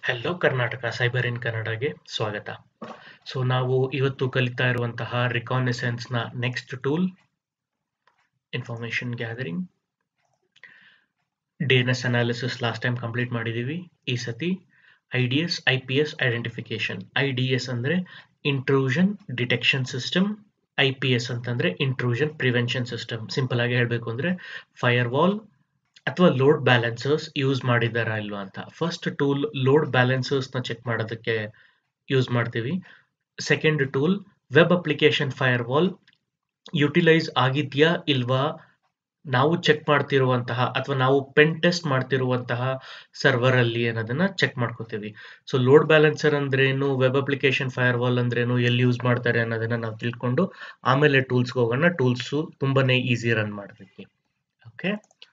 hello Karnataka cyber in ಕನ್ನಡಗೆ ಸ್ವಾಗತ so ನಾವು ಇವತ್ತು ಕಲಿತಾ ಇರುವಂತಹ ರಿಕಾನೆಸೆನ್ಸ್ನ next tool information gathering D N S analysis last time complete ಮಾಡಿದ್ದೀವಿ ಈ ಸತಿ I D S I P S identification I D S ಅಂದರೆ intrusion detection system I P S ಅಂತಂದರೆ ಇಂಟ್ರೂಷನ್ ಪ್ರಿವೆನ್ಷನ್ ಸಿಸ್ಟಮ್ ಸಿಂಪಲ್ ಆಗಿ ಹೇಳಬೇಕು ಅಂದರೆ firewall ಅಥವಾ load balancers use ಮಾಡಿದಾರಾ ಇಲ್ವಾ ಅಂತ ಫಸ್ಟ್ ಟೂಲ್ ಲೋಡ್ ಬ್ಯಾಲೆನ್ಸರ್ಸ್ನ ಚೆಕ್ ಮಾಡೋದಕ್ಕೆ ಯೂಸ್ ಮಾಡ್ತೀವಿ second tool web application firewall utilise ಆಗಿದೆಯಾ ಇಲ್ವಾ ನಾವು ಚೆಕ್ ಮಾಡ್ತಿರುವಂತಹ ಅಥವಾ ನಾವು ಪೆನ್ ಟೆಸ್ಟ್ ಮಾಡ್ತಿರುವಂತಹ ಸರ್ವರ್ ಅಲ್ಲಿ ಅನ್ನೋದನ್ನ ಚೆಕ್ ಮಾಡ್ಕೋತೀವಿ ಸೊ ಲೋಡ್ ಬ್ಯಾಲೆನ್ಸರ್ ಅಂದ್ರೇನು ವೆಬ್ ಅಪ್ಲಿಕೇಶನ್ ಫೈರ್ ವಾಲ್ ಅಂದ್ರೇನು ಎಲ್ಲಿ ಯೂಸ್ ಮಾಡ್ತಾರೆ ಅನ್ನೋದನ್ನ ನಾವು ತಿಳ್ಕೊಂಡು ಆಮೇಲೆ ಟೂಲ್ಸ್ಗೆ ಹೋಗೋಣ ಟೂಲ್ಸು ತುಂಬಾನೇ ಈಸಿ ರನ್ ಮಾಡೋದಕ್ಕೆ ಓಕೆ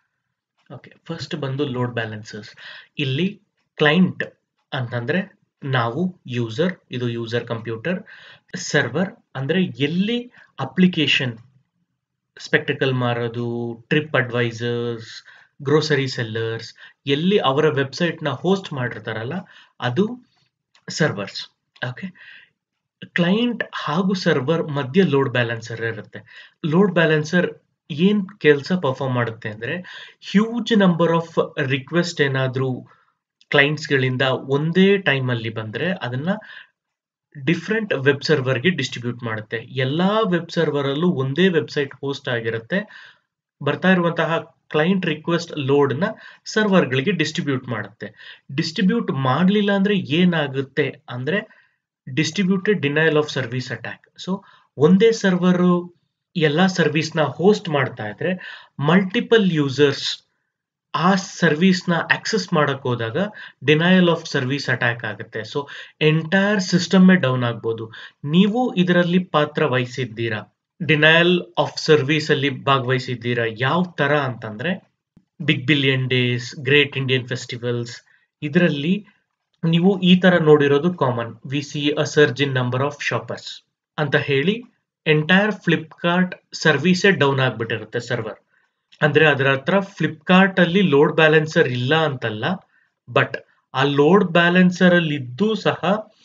ಓಕೆ ಫಸ್ಟ್ ಬಂದು ಲೋಡ್ ಬ್ಯಾಲೆನ್ಸರ್ಸ್ ಇಲ್ಲಿ ಕ್ಲೈಂಟ್ ಅಂತಂದ್ರೆ ನಾವು ಯೂಸರ್ ಇದು ಯೂಸರ್ ಕಂಪ್ಯೂಟರ್ ಸರ್ವರ್ ಅಂದ್ರೆ ಎಲ್ಲಿ ಅಪ್ಲಿಕೇಶನ್ ಸ್ಪೆಕ್ಟಿಕಲ್ ಮಾರೋದು ಟ್ರಿಪ್ ಅಡ್ವೈಸರ್ಸ್ ಗ್ರೋಸರಿ ಸೆಲ್ಲರ್ಸ್ ಎಲ್ಲಿ ಅವರ ವೆಬ್ಸೈಟ್ನ ಹೋಸ್ಟ್ ಮಾಡಿರ್ತಾರಲ್ಲ ಅದು ಸರ್ವರ್ಸ್ ಓಕೆ ಕ್ಲೈಂಟ್ ಹಾಗೂ ಸರ್ವರ್ ಮಧ್ಯೆ ಲೋಡ್ ಬ್ಯಾಲೆನ್ಸರ್ ಇರುತ್ತೆ ಲೋಡ್ ಬ್ಯಾಲೆನ್ಸರ್ ಏನ್ ಕೆಲಸ ಪರ್ಫಾರ್ಮ್ ಮಾಡುತ್ತೆ ಅಂದ್ರೆ ಹ್ಯೂಜ್ ನಂಬರ್ ಆಫ್ ರಿಕ್ವೆಸ್ಟ್ ಏನಾದ್ರೂ ಕ್ಲೈಂಟ್ಸ್ಗಳಿಂದ ಒಂದೇ ಟೈಮ್ ಅಲ್ಲಿ ಬಂದ್ರೆ ಅದನ್ನ ಡಿಫ್ರೆಂಟ್ ವೆಬ್ ಸರ್ವರ್ಗೆ ಡಿಸ್ಟ್ರಿಬ್ಯೂಟ್ ಮಾಡುತ್ತೆ ಎಲ್ಲಾ ವೆಬ್ ಸರ್ವರ್ ಅಲ್ಲೂ ಒಂದೇ ವೆಬ್ಸೈಟ್ ಹೋಸ್ಟ್ ಆಗಿರುತ್ತೆ ಬರ್ತಾ ಇರುವಂತಹ ಕ್ಲೈಂಟ್ ರಿಕ್ವೆಸ್ಟ್ ಲೋಡ್ ನ ಸರ್ವರ್ಗಳಿಗೆ ಡಿಸ್ಟ್ರಿಬ್ಯೂಟ್ ಮಾಡುತ್ತೆ ಡಿಸ್ಟ್ರಿಬ್ಯೂಟ್ ಮಾಡಲಿಲ್ಲ ಅಂದ್ರೆ ಏನಾಗುತ್ತೆ ಅಂದ್ರೆ distributed denial of service attack so ಒಂದೇ ಸರ್ವರ್ ಎಲ್ಲ ಸರ್ವಿಸ್ನ ಹೋಸ್ಟ್ ಮಾಡ್ತಾ ಇದ್ರೆ ಮಲ್ಟಿಪಲ್ ಯೂಸರ್ಸ್ ಆ ಸರ್ವಿಸ್ನ ಆಕ್ಸೆಸ್ ಮಾಡಕ್ ಹೋದಾಗ ಡಿನಯಲ್ ಆಫ್ ಸರ್ವಿಸ್ ಅಟ್ಯಾಕ್ ಆಗುತ್ತೆ ಸೊ ಎಂಟೈರ್ ಸಿಸ್ಟಮ್ಮೇ ಡೌನ್ ಆಗ್ಬೋದು ನೀವು ಇದರಲ್ಲಿ ಪಾತ್ರ ವಹಿಸಿದ್ದೀರಾ ಡಿನಯಲ್ ಆಫ್ ಸರ್ವಿಸ್ ಅಲ್ಲಿ ಭಾಗವಹಿಸಿದ್ದೀರಾ ಯಾವ ತರ ಅಂತಂದ್ರೆ big billion days great Indian festivals ಇದರಲ್ಲಿ ನೀವು ಈ ತರ ನೋಡಿರೋದು common V C a surge in number of shoppers ಅಂತ ಹೇಳಿ ಎಂಟೈರ್ ಫ್ಲಿಪ್ಕಾರ್ಟ್ ಸರ್ವಿಸೇ ಡೌನ್ ಆಗ್ಬಿಟ್ಟಿರುತ್ತೆ ಸರ್ವರ್ ಅಂದ್ರೆ ಅದರ ಹತ್ರ ಫ್ಲಿಪ್ಕಾರ್ಟ್ ಅಲ್ಲಿ ಲೋಡ್ ಬ್ಯಾಲೆನ್ಸರ್ ಇಲ್ಲ ಅಂತಲ್ಲ ಬಟ್ ಆ ಲೋಡ್ ಬ್ಯಾಲೆನ್ಸರ್ ಅಲ್ಲಿ ಇದ್ದು ಸಹ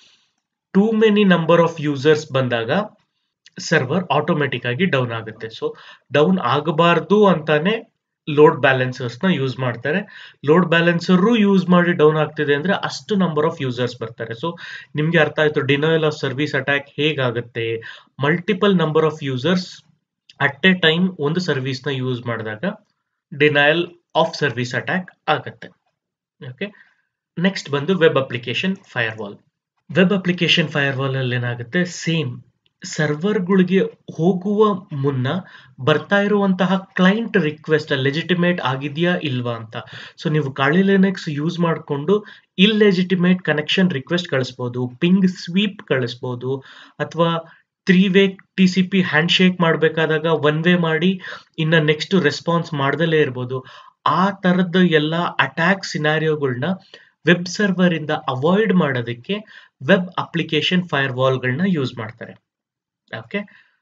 too many number of users ಬಂದಾಗ ಸರ್ವರ್ ಆಟೋಮೆಟಿಕ್ ಆಗಿ ಡೌನ್ ಆಗುತ್ತೆ ಸೊ ಡೌನ್ ಆಗಬಾರ್ದು ಅಂತಾನೆ ಲೋಡ್ ಬ್ಯಾಲೆನ್ಸರ್ಸ್ ನ ಯೂಸ್ ಮಾಡ್ತಾರೆ ಲೋಡ್ ಬ್ಯಾಲೆನ್ಸರ್ ಯೂಸ್ ಮಾಡಿ ಡೌನ್ ಆಗ್ತಿದೆ ಅಂದ್ರೆ ಅಷ್ಟು ನಂಬರ್ ಆಫ್ ಯೂಸರ್ಸ್ ಬರ್ತಾರೆ ಸೊ ನಿಮ್ಗೆ ಅರ್ಥ ಆಯ್ತು ಡಿನಯಲ್ ಆಫ್ ಸರ್ವಿಸ್ ಅಟ್ಯಾಕ್ ಹೇಗಾಗುತ್ತೆ multiple number of users at a time ಒಂದು ಸರ್ವಿಸ್ ನ ಯೂಸ್ ಮಾಡಿದಾಗ ಡಿನಯಲ್ ಆಫ್ ಸರ್ವಿಸ್ ಅಟ್ಯಾಕ್ ಆಗುತ್ತೆ ಓಕೆ ನೆಕ್ಸ್ಟ್ ಬಂದು web application firewall web application firewall ಅಲ್ಲಿ ಏನಾಗುತ್ತೆ ಸೇಮ್ ಸರ್ವರ್ಗಳಿಗೆ ಹೋಗುವ ಮುನ್ನ ಬರ್ತಾ ಇರುವಂತಹ ಕ್ಲೈಂಟ್ ರಿಕ್ವೆಸ್ಟ್ ಲೆಜಿಟಿಮೇಟ್ ಆಗಿದೆಯಾ ಇಲ್ವಾ ಅಂತ ಸೊ ನೀವು ಕಾಳಿ ಲಿನೆಕ್ಸ್ ಯೂಸ್ ಮಾಡಿಕೊಂಡು ಇಲ್ಲೆಜಿಟಿಮೇಟ್ ಕನೆಕ್ಷನ್ ರಿಕ್ವೆಸ್ಟ್ ಕಳಿಸ್ಬೋದು ಪಿಂಗ್ ಸ್ವೀಪ್ ಕಳಿಸ್ಬೋದು ಅಥವಾ three way T C P handshake ಮಾಡಬೇಕಾದಾಗ ಒನ್ ವೇ ಮಾಡಿ ಇನ್ನ ನೆಕ್ಸ್ಟ್ ರೆಸ್ಪಾನ್ಸ್ ಮಾಡ್ದಲೇ ಇರ್ಬೋದು ಆ ತರದ ಎಲ್ಲ ಅಟ್ಯಾಕ್ ಸಿನಾರಿಯೋಗಳನ್ನ ವೆಬ್ ಸರ್ವರ್ ಇಂದ ಅವಾಯ್ಡ್ ಮಾಡೋದಕ್ಕೆ ವೆಬ್ ಅಪ್ಲಿಕೇಶನ್ ಫೈರ್ ವಾಲ್ಗಳನ್ನ ಯೂಸ್ ಮಾಡ್ತಾರೆ ಓಕೆ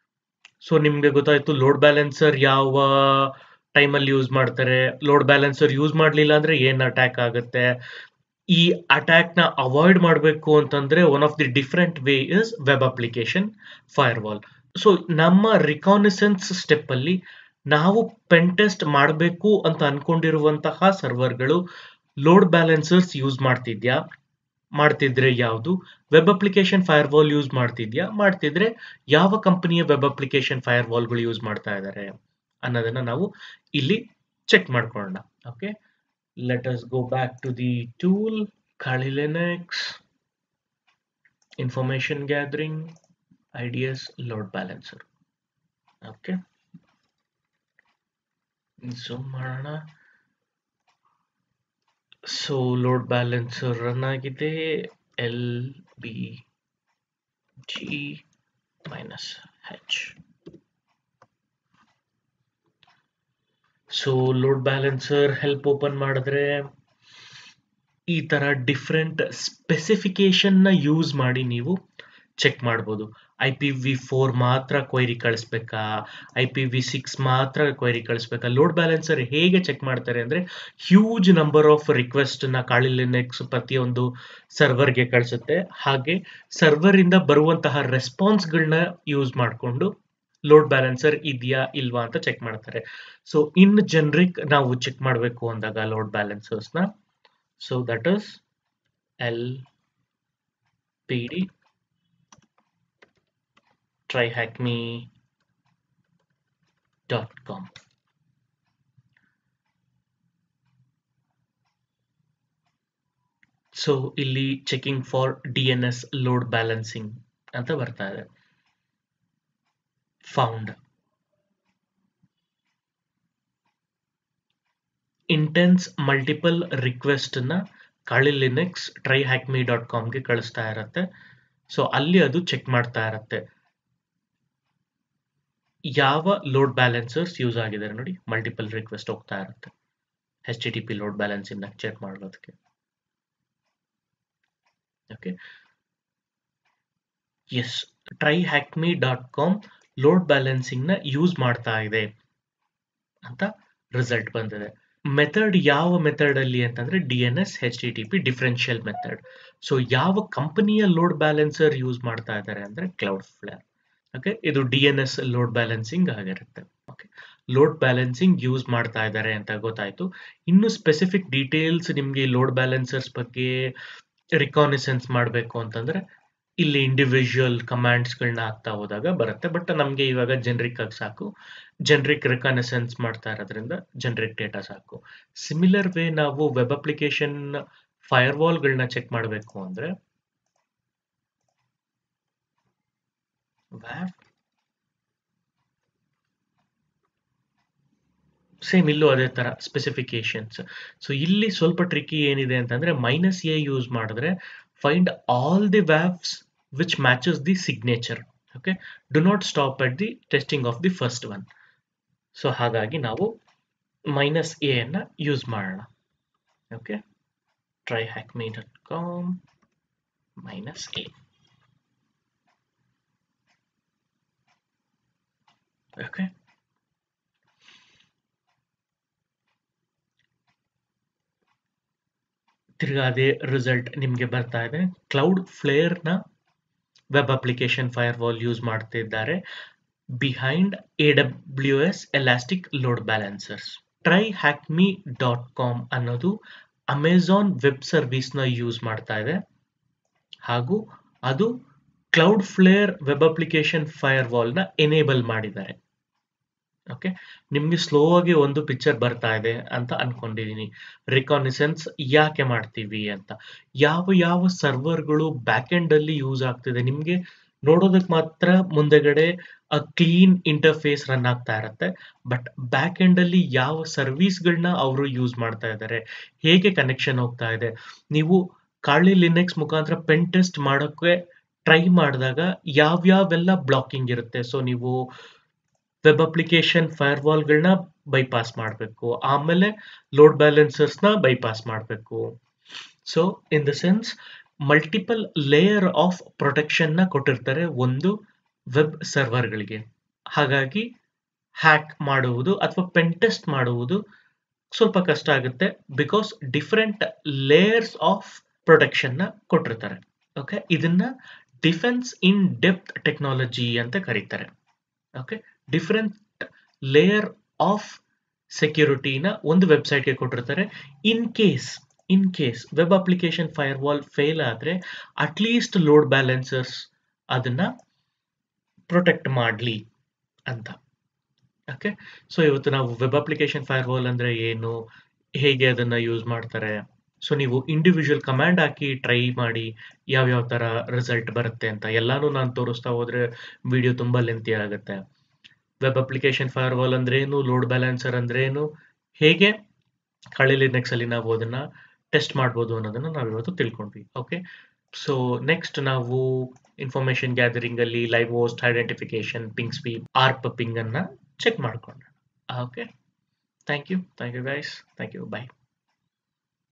ಸೊ ನಿಮ್ಗೆ ಗೊತ್ತಾಯ್ತು ಲೋಡ್ ಬ್ಯಾಲೆನ್ಸರ್ ಯಾವ ಟೈಮಲ್ಲಿ ಯೂಸ್ ಮಾಡ್ತಾರೆ ಲೋಡ್ ಬ್ಯಾಲೆನ್ಸರ್ ಯೂಸ್ ಮಾಡಲಿಲ್ಲ ಅಂದ್ರೆ ಏನ್ ಅಟ್ಯಾಕ್ ಆಗುತ್ತೆ ಈ ಅಟ್ಯಾಕ್ ನ ಅವಾಯ್ಡ್ ಮಾಡಬೇಕು ಅಂತಂದ್ರೆ one of the different way is web application firewall so ನಮ್ಮ ರಿಕಾನಿಸೆನ್ಸ್ ಸ್ಟೆಪ್ ಅಲ್ಲಿ ನಾವು ಪೆನ್ ಟೆಸ್ಟ್ ಮಾಡಬೇಕು ಅಂತ ಅನ್ಕೊಂಡಿರುವಂತಹ ಸರ್ವರ್ಗಳು ಲೋಡ್ ಬ್ಯಾಲೆನ್ಸರ್ಸ್ ಯೂಸ್ ಮಾಡ್ತಿದ್ಯಾ ಮಾಡ್ತಿದ್ರೆ ಯಾವುದು web application firewall use ಮಾಡ್ತಿದ್ಯಾ ಮಾಡ್ತಿದ್ರೆ ಯಾವ ಕಂಪನಿಯ ವೆಬ್ ಅಪ್ಲಿಕೇಶನ್ ಫೈರ್ ವಾಲ್ಗಳು ಯೂಸ್ ಮಾಡ್ತಾ ಇದ್ದಾರೆ ಅನ್ನೋದನ್ನ ನಾವು ಇಲ್ಲಿ ಚೆಕ್ ಮಾಡ್ಕೊಳ್ಳೋಣ okay let us go back to the tool Kali Linux information gathering IDS load balancer okay zoom ಮಾಡೋಣ ಸೊ ಲೋಡ್ ಬ್ಯಾಲೆನ್ಸರ್ ರನ್ ಆಗಿದೆ L B G minus H so load balancer help open ಮಾಡಿದ್ರೆ ಈ ತರ different specification ನ use ಮಾಡಿ ನೀವು check ಮಾಡ್ಬೋದು I P V four ಮಾತ್ರ ಕ್ವೈರಿ ಕಳಿಸ್ಬೇಕಾ ಐ ಪಿ ವಿ ಸಿಕ್ಸ್ ಮಾತ್ರ ಕ್ವೈರಿ ಕಳಿಸ್ಬೇಕಾ ಲೋಡ್ ಬ್ಯಾಲೆನ್ಸರ್ ಹೇಗೆ ಚೆಕ್ ಮಾಡ್ತಾರೆ ಅಂದರೆ ಹ್ಯೂಜ್ ನಂಬರ್ ಆಫ್ ರಿಕ್ವೆಸ್ಟ್ನ ಕಾಳಿ ಲಿನೆಕ್ಸ್ ಪ್ರತಿಯೊಂದು ಸರ್ವರ್ಗೆ ಕಳಿಸುತ್ತೆ ಹಾಗೆ ಸರ್ವರಿಂದ ಬರುವಂತಹ ರೆಸ್ಪಾನ್ಸ್ಗಳನ್ನ ಯೂಸ್ ಮಾಡಿಕೊಂಡು ಲೋಡ್ ಬ್ಯಾಲೆನ್ಸರ್ ಇದೆಯಾ ಇಲ್ವಾ ಅಂತ ಚೆಕ್ ಮಾಡ್ತಾರೆ ಸೊ ಇನ್ ಜನರಿಕ್ ನಾವು ಚೆಕ್ ಮಾಡಬೇಕು ಅಂದಾಗ ಲೋಡ್ ಬ್ಯಾಲೆನ್ಸರ್ಸ್ನ so that is L P D tryhackme.com so ಇಲ್ಲಿ checking for D N S load balancing ಅಂತ ಬರ್ತಾ ಇದೆ ಫೌಂಡ್ ಇಂಟೆನ್ಸ್ ಮಲ್ಟಿಪಲ್ ರಿಕ್ವೆಸ್ಟ್ನ Kali Linux try hack me dot ಕಾಮ್ಗೆ ಕಳಿಸ್ತಾ ಇರತ್ತೆ ಸೊ ಅಲ್ಲಿ ಅದು ಚೆಕ್ ಮಾಡ್ತಾ ಇರತ್ತೆ ಯಾವ ಲೋಡ್ ಬ್ಯಾಲೆನ್ಸರ್ಸ್ ಯೂಸ್ ಆಗಿದ್ದಾರೆ ನೋಡಿ ಮಲ್ಟಿಪಲ್ ರಿಕ್ವೆಸ್ಟ್ ಹೋಗ್ತಾ ಇರುತ್ತೆ H T T P load balancing check ಮಾಡೋದಕ್ಕೆ okay S try hack me dot com load ಬ್ಯಾಲೆನ್ಸಿಂಗ್ನ ಯೂಸ್ ಮಾಡ್ತಾ ಇದೆ ಅಂತ ರಿಸಲ್ಟ್ ಬಂದಿದೆ ಮೆಥಡ್ ಯಾವ ಮೆಥಡ್ ಅಲ್ಲಿ ಅಂತಂದ್ರೆ D N S H T T P differential method so ಯಾವ ಕಂಪನಿಯ ಲೋಡ್ ಬ್ಯಾಲೆನ್ಸರ್ ಯೂಸ್ ಮಾಡ್ತಾ ಇದ್ದಾರೆ ಅಂದ್ರೆ ಕ್ಲೌಡ್ ಫ್ಲೇರ್ ಓಕೆ ಇದು D N S load balancing ಆಗಿರುತ್ತೆ ಓಕೆ ಲೋಡ್ ಬ್ಯಾಲೆನ್ಸಿಂಗ್ ಯೂಸ್ ಮಾಡ್ತಾ ಇದ್ದಾರೆ ಅಂತ ಗೊತ್ತಾಯ್ತು ಇನ್ನು ಸ್ಪೆಸಿಫಿಕ್ ಡೀಟೇಲ್ಸ್ ನಿಮಗೆ ಲೋಡ್ ಬ್ಯಾಲೆನ್ಸರ್ಸ್ ಬಗ್ಗೆ ರಿಕಾನಿಸೆನ್ಸ್ ಮಾಡಬೇಕು ಅಂತಂದ್ರೆ ಇಲ್ಲಿ ಇಂಡಿವಿಜುವಲ್ ಕಮಾಂಡ್ಸ್ಗಳನ್ನ ಹಾಕ್ತಾ ಹೋದಾಗ ಬರುತ್ತೆ ಬಟ್ ನಮಗೆ ಇವಾಗ ಜನರಿಕ್ ಆಗಿ ಸಾಕು ಜನರಿಕ್ ರಿಕಾನಿಸೆನ್ಸ್ ಮಾಡ್ತಾ ಇರೋದ್ರಿಂದ ಜನರಿಕ್ ಡೇಟಾ ಸಾಕು ಸಿಮಿಲರ್ ವೇ ನಾವು ವೆಬ್ ಅಪ್ಲಿಕೇಶನ್ ಫೈರ್ವಾಲ್ಗಳನ್ನ ಚೆಕ್ ಮಾಡಬೇಕು ಅಂದ್ರೆ ಸೇಮ್ ಇಲ್ಲೂ ಅದೇ ತರ ಸ್ಪೆಸಿಫಿಕೇಶನ್ಸ್ ಸೊ ಇಲ್ಲಿ ಸ್ವಲ್ಪ ಟ್ರಿಕಿ ಏನಿದೆ ಅಂತಂದ್ರೆ ಮೈನಸ್ ಎ ಯೂಸ್ ಮಾಡಿದ್ರೆ find all the WAFs which matches the signature okay do not stop at the testing of the first one so ಹಾಗಾಗಿ ನಾವು ಮೈನಸ್ ಎ ಅನ್ನ ಯೂಸ್ ಮಾಡೋಣ okay try hack me dot com minus A okay ತಿರ್ಗಾ ಅದೇ result ನಿಮಗೆ ಬರ್ತಾ ಇದೆ ಕ್ಲೌಡ್ ಫ್ಲೇರ್ನ web application firewall use ಮಾಡ್ತಿದ್ದಾರೆ behind A W S elastic load balancers try hack me dot com ಅನ್ನೋದು ಅಮೆಝಾನ್ ವೆಬ್ ಸರ್ವಿಸ್ನ ಯೂಸ್ ಮಾಡ್ತಾ ಇದೆ ಹಾಗೂ ಅದು ಕ್ಲೌಡ್ ಫ್ಲೇರ್ ವೆಬ್ ಅಪ್ಲಿಕೇಶನ್ ಫೈರ್ ವಾಲ್ನ ಎನೇಬಲ್ ಮಾಡಿದ್ದಾರೆ ಓಕೆ ನಿಮ್ಗೆ ಸ್ಲೋ ಆಗಿ ಒಂದು ಪಿಕ್ಚರ್ ಬರ್ತಾ ಇದೆ ಅಂತ ಅನ್ಕೊಂಡಿದೀನಿ ರಿಕಾನಿಸೆನ್ಸ್ ಯಾಕೆ ಮಾಡ್ತೀವಿ ಅಂತ ಯಾವ ಯಾವ ಸರ್ವರ್ಗಳು ಬ್ಯಾಕ್ ಎಂಡ್ ಅಲ್ಲಿ ಯೂಸ್ ಆಗ್ತಿದೆ ನಿಮ್ಗೆ ನೋಡೋದಕ್ಕೆ ಮಾತ್ರ ಮುಂದೆಗಡೆ ಕ್ಲೀನ್ ಇಂಟರ್ಫೇಸ್ ರನ್ ಆಗ್ತಾ ಇರತ್ತೆ ಬಟ್ ಬ್ಯಾಕ್ ಎಂಡ್ ಅಲ್ಲಿ ಯಾವ ಸರ್ವಿಸ್ಗಳನ್ನ ಅವರು ಯೂಸ್ ಮಾಡ್ತಾ ಇದ್ದಾರೆ ಹೇಗೆ ಕನೆಕ್ಷನ್ ಹೋಗ್ತಾ ಇದೆ ನೀವು ಕಾಳಿ ಲಿನೆಕ್ಸ್ ಮುಖಾಂತರ ಪೆನ್ ಟೆಸ್ಟ್ ಮಾಡೋಕ್ಕೆ ಟ್ರೈ ಮಾಡಿದಾಗ ಯಾವ್ಯಾವೆಲ್ಲ ಬ್ಲಾಕಿಂಗ್ ಇರುತ್ತೆ ಸೊ ನೀವು ವೆಬ್ ಅಪ್ಲಿಕೇಶನ್ ಫೈರ್ ವಾಲ್ಗಳನ್ನ ಬೈಪಾಸ್ ಮಾಡಬೇಕು ಆಮೇಲೆ ಲೋಡ್ ಬ್ಯಾಲೆನ್ಸರ್ಸ್ನ ಬೈಪಾಸ್ ಮಾಡಬೇಕು so in the sense multiple layer of ಪ್ರೊಟೆಕ್ಷನ್ನ ಕೊಟ್ಟಿರ್ತಾರೆ ಒಂದು ವೆಬ್ ಸರ್ವರ್ಗಳಿಗೆ ಹಾಗಾಗಿ ಹ್ಯಾಕ್ ಮಾಡುವುದು ಅಥವಾ ಪೆಂಟೆಸ್ಟ್ ಮಾಡುವುದು ಸ್ವಲ್ಪ ಕಷ್ಟ ಆಗುತ್ತೆ ಬಿಕಾಸ್ ಡಿಫ್ರೆಂಟ್ ಲೇಯರ್ಸ್ ಆಫ್ ಪ್ರೊಟೆಕ್ಷನ್ನ ಕೊಟ್ಟಿರ್ತಾರೆ ಓಕೆ ಇದನ್ನ ಡಿಫೆನ್ಸ್ ಇನ್ ಡೆಪ್ತ್ ಟೆಕ್ನಾಲಜಿ ಅಂತ ಕರೀತಾರೆ ಓಕೆ ಡಿಫ್ರೆಂಟ್ ಲೇಯರ್ ಆಫ್ ಸೆಕ್ಯೂರಿಟಿನ ಒಂದು ವೆಬ್ಸೈಟ್ಗೆ ಕೊಟ್ಟಿರ್ತಾರೆ in case in case web application firewall fail ಆದರೆ ಅಟ್ಲೀಸ್ಟ್ ಲೋಡ್ ಬ್ಯಾಲೆನ್ಸರ್ಸ್ ಅದನ್ನ ಪ್ರೊಟೆಕ್ಟ್ ಮಾಡಲಿ ಅಂತ ಓಕೆ ಸೊ ಇವತ್ತು ನಾವು ವೆಬ್ ಅಪ್ಲಿಕೇಶನ್ ಫೈರ್ ವಾಲ್ ಅಂದರೆ ಏನು ಹೇಗೆ ಅದನ್ನ ಯೂಸ್ ಮಾಡ್ತಾರೆ ಸೊ ನೀವು ಇಂಡಿವಿಜುವಲ್ ಕಮಾಂಡ್ ಹಾಕಿ ಟ್ರೈ ಮಾಡಿ ಯಾವ್ಯಾವ ಥರ ರಿಸಲ್ಟ್ ಬರುತ್ತೆ ಅಂತ ಎಲ್ಲಾನು ನಾನು ತೋರಿಸ್ತಾ ಹೋದ್ರೆ ವಿಡಿಯೋ ತುಂಬ ಲೆಂತಿ ಆಗುತ್ತೆ ವೆಬ್ ಅಪ್ಲಿಕೇಶನ್ ಫೈರ್ ವಾಲ್ ಅಂದ್ರೇನು ಲೋಡ್ ಬ್ಯಾಲೆನ್ಸರ್ ಅಂದ್ರೇನು ಹೇಗೆ ಕಳೆ ಲಿನೆಕ್ಸ್ ಅಲ್ಲಿ ನಾವು ಅದನ್ನ ಟೆಸ್ಟ್ ಮಾಡ್ಬೋದು ಅನ್ನೋದನ್ನ ನಾವು ಇವತ್ತು ತಿಳ್ಕೊಂಡ್ವಿ ಓಕೆ ಸೊ ನೆಕ್ಸ್ಟ್ ನಾವು ಇನ್ಫಾರ್ಮೇಶನ್ ಗ್ಯಾದರಿಂಗ್ ಅಲ್ಲಿ live host identification ping sweep ARP ping ಅನ್ನ ಚೆಕ್ ಮಾಡ್ಕೊಂಡ okay thank you thank you guys thank you bye